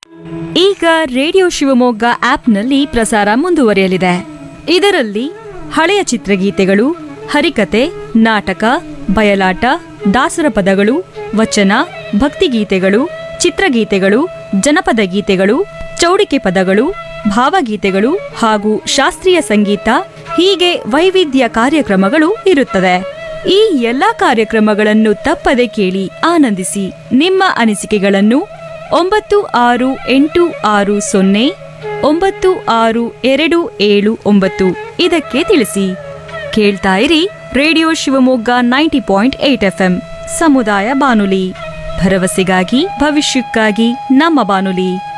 ಈಗ ರೇಡಿಯೋ ಶಿವಮೊಗ್ಗ ಆಪ್ನಲ್ಲಿ ಪ್ರಸಾರ ಮುಂದುವರಿಯಲಿದೆ ಇದರಲ್ಲಿ ಹಳೆಯ ಚಿತ್ರಗೀತೆಗಳು ಹರಿಕತೆ ನಾಟಕ ಬಯಲಾಟ ದಾಸರ ಪದಗಳು ವಚನ ಭಕ್ತಿಗೀತೆಗಳು ಚಿತ್ರಗೀತೆಗಳು ಜನಪದ ಗೀತೆಗಳು ಚೌಡಿಕೆ ಪದಗಳು ಭಾವಗೀತೆಗಳು ಹಾಗೂ ಶಾಸ್ತ್ರೀಯ ಸಂಗೀತ ಹೀಗೆ ವೈವಿಧ್ಯ ಕಾರ್ಯಕ್ರಮಗಳು ಇರುತ್ತದೆ ಈ ಎಲ್ಲಾ ಕಾರ್ಯಕ್ರಮಗಳನ್ನು ತಪ್ಪದೆ ಕೇಳಿ ಆನಂದಿಸಿ ನಿಮ್ಮ ಅನಿಸಿಕೆಗಳನ್ನು ಒಂಬತ್ತು ಆರು ಎಂಟು ಆರು ಸೊನ್ನೆ ಒಂಬತ್ತು ಆರು ಎರಡು ಏಳು ಒಂಬತ್ತು ಇದಕ್ಕೆ ತಿಳಿಸಿ ಕೇಳ್ತಾ ಇರಿ radio Shivamogga ninety point eight F ಸಮುದಾಯ ಬಾನುಲಿ ಭರವಸೆಗಾಗಿ ಭವಿಷ್ಯಕ್ಕಾಗಿ ನಮ್ಮ ಬಾನುಲಿ